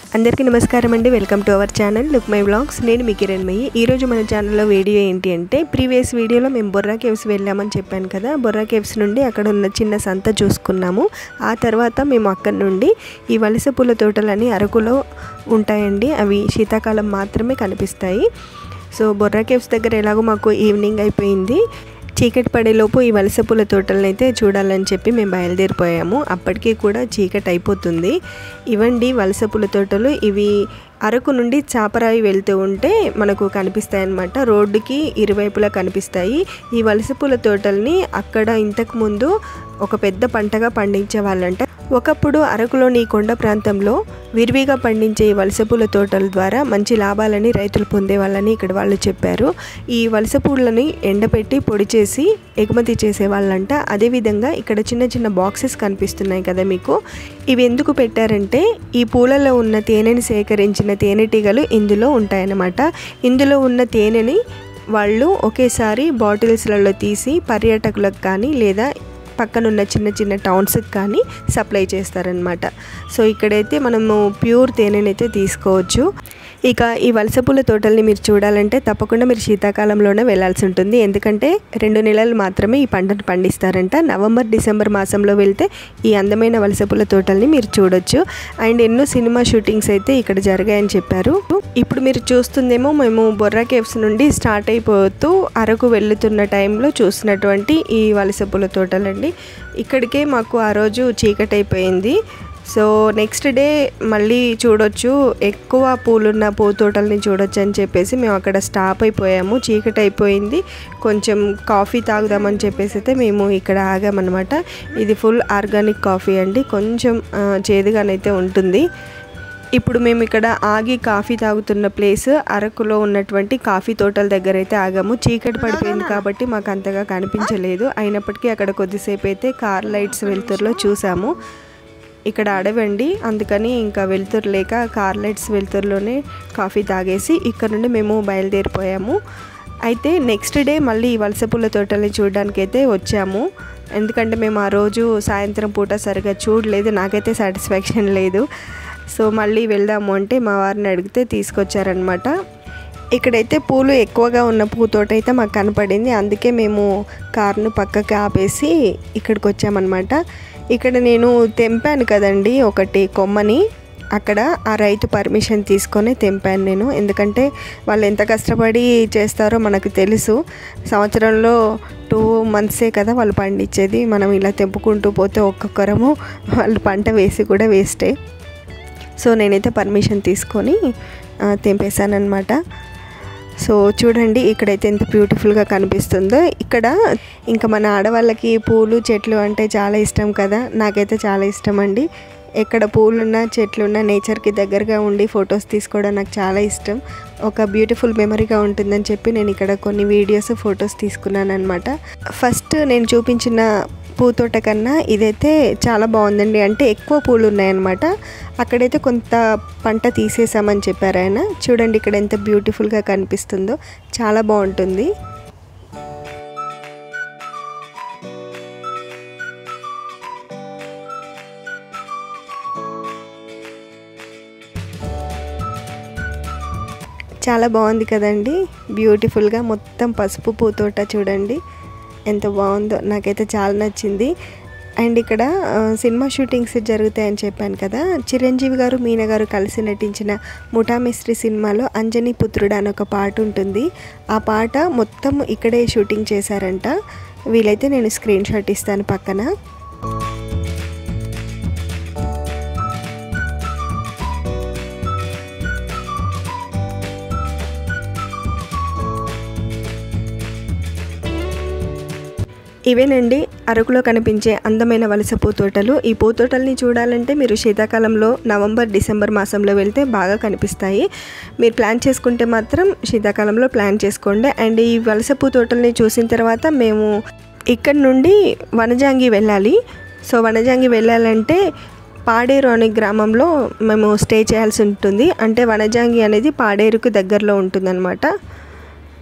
అందరికీ నమస్కారం అండి welcome to our channel look my vlogs నేను మీ కిరణ్మయ్యి ఈరోజు మన ఛానల్లో వీడియో ఏంటి అంటే ప్రీవియస్ వీడియోలో మేము బొర్రా కేవ్స్ వెళ్ళామని చెప్పాను కదా బొర్రా కేవ్స్ నుండి అక్కడ ఉన్న చిన్న సంత చూసుకున్నాము ఆ తర్వాత మేము అక్కడ నుండి ఈ వలస పూల తోటలని అరకులో ఉంటాయండి అవి శీతాకాలం మాత్రమే కనిపిస్తాయి సో బొర్రా కేవ్స్ దగ్గర ఎలాగో మాకు ఈవినింగ్ అయిపోయింది చీకటి పడేలోపు ఈ వలస పూల తోటలను అయితే చూడాలని చెప్పి మేము బయలుదేరిపోయాము అప్పటికీ కూడా చీకటి అయిపోతుంది ఇవండి వలస పూల తోటలు ఇవి అరకు నుండి చాపరాయి వెళ్తూ ఉంటే మనకు కనిపిస్తాయి అన్నమాట రోడ్డుకి ఇరువైపులా కనిపిస్తాయి ఈ వలస పూల తోటల్ని అక్కడ ఇంతకు ముందు ఒక పెద్ద పంటగా పండించే వాళ్ళంట ఒకప్పుడు అరకులోని ఈ కొండ ప్రాంతంలో విరివిగా పండించే ఈ వలస పూల తోటల ద్వారా మంచి లాభాలని రైతులు పొందేవాళ్ళని ఇక్కడ వాళ్ళు చెప్పారు ఈ వలస పూలని ఎండపెట్టి పొడి చేసి ఎగుమతి చేసే వాళ్ళంట అదేవిధంగా ఇక్కడ చిన్న చిన్న బాక్సెస్ కనిపిస్తున్నాయి కదా మీకు ఇవి ఎందుకు పెట్టారంటే ఈ పూలలో ఉన్న తేనెని సేకరించిన తేనెటీగలు ఇందులో ఉంటాయన్నమాట ఇందులో ఉన్న తేనెని వాళ్ళు ఒకేసారి బాటిల్స్లలో తీసి పర్యాటకులకు కానీ లేదా పక్కనున్న చిన్న చిన్న టౌన్స్కి కానీ సప్లై చేస్తారనమాట సో ఇక్కడైతే మనము ప్యూర్ తేనెనైతే తీసుకోవచ్చు ఇక ఈ వలస పూల తోటల్ని మీరు చూడాలంటే తప్పకుండా మీరు శీతాకాలంలోనే వెళ్ళాల్సి ఉంటుంది ఎందుకంటే రెండు నెలలు మాత్రమే ఈ పంటను పండిస్తారంట నవంబర్ డిసెంబర్ మాసంలో వెళ్తే ఈ అందమైన వలస పూల తోటల్ని మీరు చూడొచ్చు అండ్ ఎన్నో సినిమా షూటింగ్స్ అయితే ఇక్కడ జరిగాయని చెప్పారు ఇప్పుడు మీరు చూస్తుందేమో మేము బొర్రా కేవ్స్ నుండి స్టార్ట్ అయిపోతూ అరకు వెళ్తున్న టైంలో చూసినటువంటి ఈ వలస పూల తోటలండి ఇక్కడికే మాకు ఆ రోజు చీకటి అయిపోయింది సో నెక్స్ట్ డే మళ్ళీ చూడొచ్చు ఎక్కువ పూలున్న పూ తోటల్ని చూడొచ్చు అని చెప్పేసి మేము అక్కడ స్టాప్ అయిపోయాము చీకటి అయిపోయింది కొంచెం కాఫీ తాగుదామని చెప్పేసి అయితే మేము ఇక్కడ ఆగామన్నమాట ఇది ఫుల్ ఆర్గానిక్ కాఫీ అండి కొంచెం చేదుగానైతే ఉంటుంది ఇప్పుడు మేము ఇక్కడ ఆగి కాఫీ తాగుతున్న ప్లేస్ అరకులో ఉన్నటువంటి కాఫీ తోటల దగ్గర అయితే ఆగాము చీకటి పడిపోయింది కాబట్టి మాకు అంతగా కనిపించలేదు అయినప్పటికీ అక్కడ కొద్దిసేపు అయితే కార్ లైట్స్ వెలుతురులో చూసాము ఇక్కడ అడవండి అందుకని ఇంకా వెలుతురు లేక కార్ లైట్స్ వెలుతురులోనే కాఫీ తాగేసి ఇక్కడ నుండి మేము బయలుదేరిపోయాము అయితే నెక్స్ట్ డే మళ్ళీ ఈ వలస పూల తోటల్ని చూడడానికి అయితే వచ్చాము ఎందుకంటే మేము ఆ రోజు సాయంత్రం పూట సరిగా చూడలేదు నాకైతే సాటిస్ఫాక్షన్ లేదు సో మళ్ళీ వెళ్దాము అంటే మా వారిని అడిగితే తీసుకొచ్చారనమాట ఇక్కడైతే పూలు ఎక్కువగా ఉన్న పూతోట అయితే మాకు కనపడింది అందుకే మేము కార్ను పక్కకి ఆపేసి ఇక్కడికి వచ్చామన్నమాట ఇక్కడ నేను తెంపాను కదండి ఒకటి కొమ్మని అక్కడ ఆ రైతు పర్మిషన్ తీసుకొని తెంపాను నేను ఎందుకంటే వాళ్ళు ఎంత కష్టపడి చేస్తారో మనకు తెలుసు సంవత్సరంలో టూ మంత్సే కదా వాళ్ళు పండించేది మనం ఇలా తెంపుకుంటూ పోతే ఒక్కొక్కరము వాళ్ళు పంట వేసి కూడా వేస్టే సో నేనైతే పర్మిషన్ తీసుకొని తెంపేశాను అనమాట సో చూడండి ఇక్కడైతే ఎంత బ్యూటిఫుల్గా కనిపిస్తుందో ఇక్కడ ఇంకా మన ఆడవాళ్ళకి పూలు చెట్లు అంటే చాలా ఇష్టం కదా నాకైతే చాలా ఇష్టం అండి ఎక్కడ పూలున్నా చెట్లున్నా నేచర్కి దగ్గరగా ఉండి ఫొటోస్ తీసుకోవడం నాకు చాలా ఇష్టం ఒక బ్యూటిఫుల్ మెమరీగా ఉంటుందని చెప్పి నేను ఇక్కడ కొన్ని వీడియోస్ ఫొటోస్ తీసుకున్నాను అనమాట ఫస్ట్ నేను చూపించిన పూతోట కన్నా ఇదైతే చాలా బాగుందండి అంటే ఎక్కువ పూలు ఉన్నాయన్నమాట అక్కడైతే కొంత పంట తీసేసామని చెప్పారు ఆయన చూడండి ఇక్కడ ఎంత బ్యూటిఫుల్గా కనిపిస్తుందో చాలా బాగుంటుంది చాలా బాగుంది కదండి బ్యూటిఫుల్గా మొత్తం పసుపు పూతోట చూడండి ఎంత బాగుందో నాకైతే చాలా నచ్చింది అండ్ ఇక్కడ సినిమా షూటింగ్స్ జరుగుతాయని చెప్పాను కదా చిరంజీవి గారు మీనా గారు కలిసి నటించిన ముఠామిస్త్రి సినిమాలో అంజనీ పుత్రుడు అని ఒక పాట ఉంటుంది ఆ పాట మొత్తం ఇక్కడే షూటింగ్ చేశారంట వీలైతే నేను స్క్రీన్ షాట్ ఇస్తాను పక్కన ఇవేనండి అరకులో కనిపించే అందమైన వలస పూతోటలు ఈ పూతోటల్ని చూడాలంటే మీరు శీతాకాలంలో నవంబర్ డిసెంబర్ మాసంలో వెళ్తే బాగా కనిపిస్తాయి మీరు ప్లాన్ చేసుకుంటే మాత్రం శీతాకాలంలో ప్లాన్ చేసుకోండి అండ్ ఈ వలస పూతోటల్ని చూసిన తర్వాత మేము ఇక్కడ నుండి వనజాంగి వెళ్ళాలి సో వనజాంగి వెళ్ళాలంటే పాడేరు అనే గ్రామంలో మేము స్టే చేయాల్సి ఉంటుంది అంటే వనజాంగి అనేది పాడేరుకు దగ్గరలో ఉంటుందన్నమాట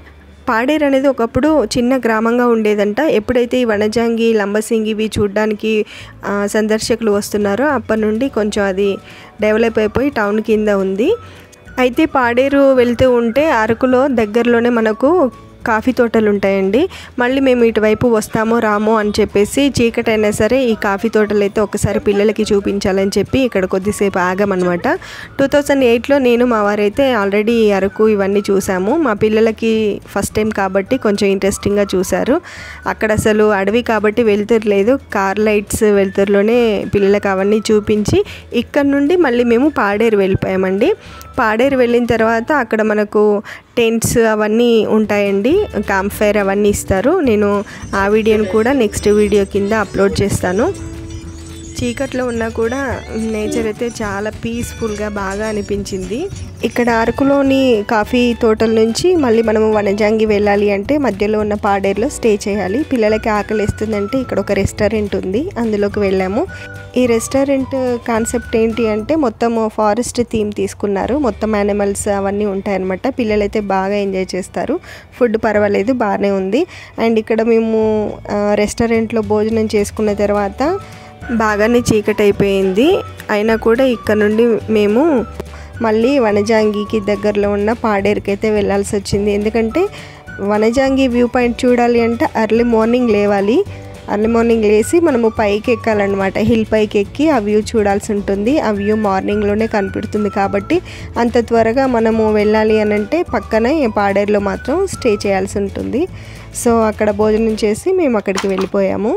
పాడేరు అనేది ఒకప్పుడు చిన్న గ్రామంగా ఉండేదంట ఎప్పుడైతే ఈ వనజాంగి లంబసింగి ఇవి చూడడానికి ఆ, సందర్శకులు వస్తున్నారో అప్పటి నుండి కొంచెం అది డెవలప్ అయిపోయి టౌన్ కింద ఉంది అయితే పాడేరు వెళ్తూ ఉంటే అరకులో దగ్గరలోనే మనకు కాఫీ తోటలు ఉంటాయండి మళ్ళీ మేము ఇటువైపు వస్తామో రామో అని చెప్పేసి చీకటి అయినా సరే ఈ కాఫీ తోటలు అయితే ఒకసారి పిల్లలకి చూపించాలని చెప్పి ఇక్కడ కొద్దిసేపు ఆగామన్నమాట టూ థౌజండ్ ఎయిట్లో నేను మా వారైతే ఆల్రెడీ అరకు ఇవన్నీ చూసాము మా పిల్లలకి ఫస్ట్ టైం కాబట్టి కొంచెం ఇంట్రెస్టింగ్గా చూశారు అక్కడ అసలు అడవి కాబట్టి వెళ్తురు లేదు కార్ లైట్స్ వెళ్తురులోనే పిల్లలకి అవన్నీ చూపించి ఇక్కడ నుండి మళ్ళీ మేము పాడేరు వెళ్ళిపోయామండి పాడేరు వెళ్ళిన తర్వాత అక్కడ మనకు టెంట్స్ అవన్నీ ఉంటాయండి క్యాంప్ ఫైర్ అవన్నీ ఇస్తారు నేను ఆ వీడియోని కూడా నెక్స్ట్ వీడియో కింద అప్లోడ్ చేస్తాను చీకట్లో ఉన్నా కూడా నేచర్ అయితే చాలా పీస్ఫుల్గా బాగా అనిపించింది ఇక్కడ అరకులోని కాఫీ తోటల నుంచి మళ్ళీ మనము వనజాంగి వెళ్ళాలి అంటే మధ్యలో ఉన్న పాడేరులో స్టే చేయాలి పిల్లలకి ఆకలిస్తుందంటే ఇక్కడ ఒక రెస్టారెంట్ ఉంది అందులోకి వెళ్ళాము ఈ రెస్టారెంట్ కాన్సెప్ట్ ఏంటి అంటే మొత్తం ఫారెస్ట్ థీమ్ తీసుకున్నారు మొత్తం యానిమల్స్ అవన్నీ ఉంటాయన్నమాట పిల్లలైతే బాగా ఎంజాయ్ చేస్తారు ఫుడ్ పర్వాలేదు బాగానే ఉంది అండ్ ఇక్కడ మేము ఆ, రెస్టారెంట్లో భోజనం చేసుకున్న తర్వాత బాగానే చీకటి అయిపోయింది అయినా కూడా ఇక్కడ నుండి మేము మళ్ళీ వనజాంగికి దగ్గరలో ఉన్న పాడేరుకి అయితే వెళ్ళాల్సి వచ్చింది ఎందుకంటే వనజాంగి వ్యూ పాయింట్ చూడాలి అంటే అర్లీ మార్నింగ్ లేవాలి అర్లీ మార్నింగ్ లేచి మనము పైకి ఎక్కాలన్నమాట హిల్ పైకి ఎక్కి ఆ వ్యూ చూడాల్సి ఉంటుంది ఆ వ్యూ మార్నింగ్లోనే కనిపెడుతుంది కాబట్టి అంత త్వరగా మనము వెళ్ళాలి అని అంటే పక్కనే పాడేరులో మాత్రం స్టే చేయాల్సి ఉంటుంది సో అక్కడ భోజనం చేసి మేము అక్కడికి వెళ్ళిపోయాము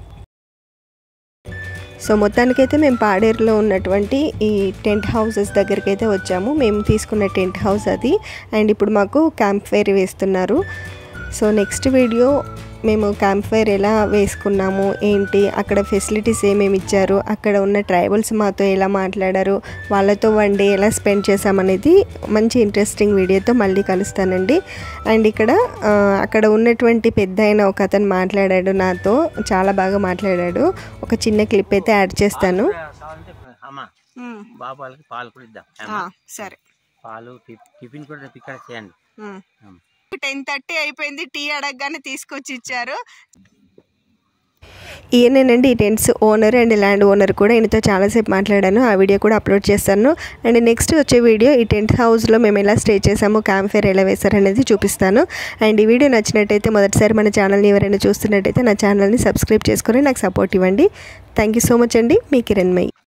సో మొత్తానికైతే మేము పాడేరులో ఉన్నటువంటి ఈ టెంట్ హౌసెస్ దగ్గరికి అయితే వచ్చాము మేము తీసుకున్న టెంట్ హౌస్ అది అండ్ ఇప్పుడు మాకు క్యాంప్ ఫైర్ వేస్తున్నారు సో నెక్స్ట్ వీడియో మేము క్యాంప్ ఫైర్ ఎలా వేసుకున్నాము ఏంటి అక్కడ ఫెసిలిటీస్ ఏమేమి ఇచ్చారు అక్కడ ఉన్న ట్రైబల్స్ మాతో ఎలా మాట్లాడారు వాళ్ళతో వన్ డే ఎలా స్పెండ్ చేసామనేది మంచి ఇంట్రెస్టింగ్ వీడియోతో మళ్ళీ కలుస్తానండి అండ్ ఇక్కడ ఆ, అక్కడ ఉన్నటువంటి పెద్ద అయిన ఒక అతను మాట్లాడాడు నాతో చాలా బాగా మాట్లాడాడు ఒక చిన్న క్లిప్ అయితే యాడ్ చేస్తాను కావాలంటే అమ్మ బాబు వాళ్ళకి పాలు కూడా ఇద్దాం అమ్మ, సరే పాలు టిఫ్- టిఫిన్ కూడా రేపు ఇక్కడ చేయండి అమ్మ. టెన్ థర్టీ అయిపోయింది టీ అడగగానే తీసుకొచ్చి ఇచ్చారు ఈయనేనండి ఈ tents owner and land owner కూడా ఈయనతో చాలాసేపు మాట్లాడాను ఆ వీడియో కూడా అప్లోడ్ చేస్తాను అండ్ నెక్స్ట్ వచ్చే వీడియో ఈ టెంట్ హౌస్లో మేము ఎలా స్టే చేసాము క్యాంప్ ఫేర్ ఎలా వేశారు అనేది చూపిస్తాను అండ్ ఈ వీడియో నచ్చినట్టయితే మొదటిసారి మన ఛానల్ని ఎవరైనా చూస్తున్నట్టయితే నా ఛానల్ని సబ్స్క్రైబ్ చేసుకొని నాకు సపోర్ట్ ఇవ్వండి థ్యాంక్ యూ సో మచ్ అండి మీ కిరణ్మయి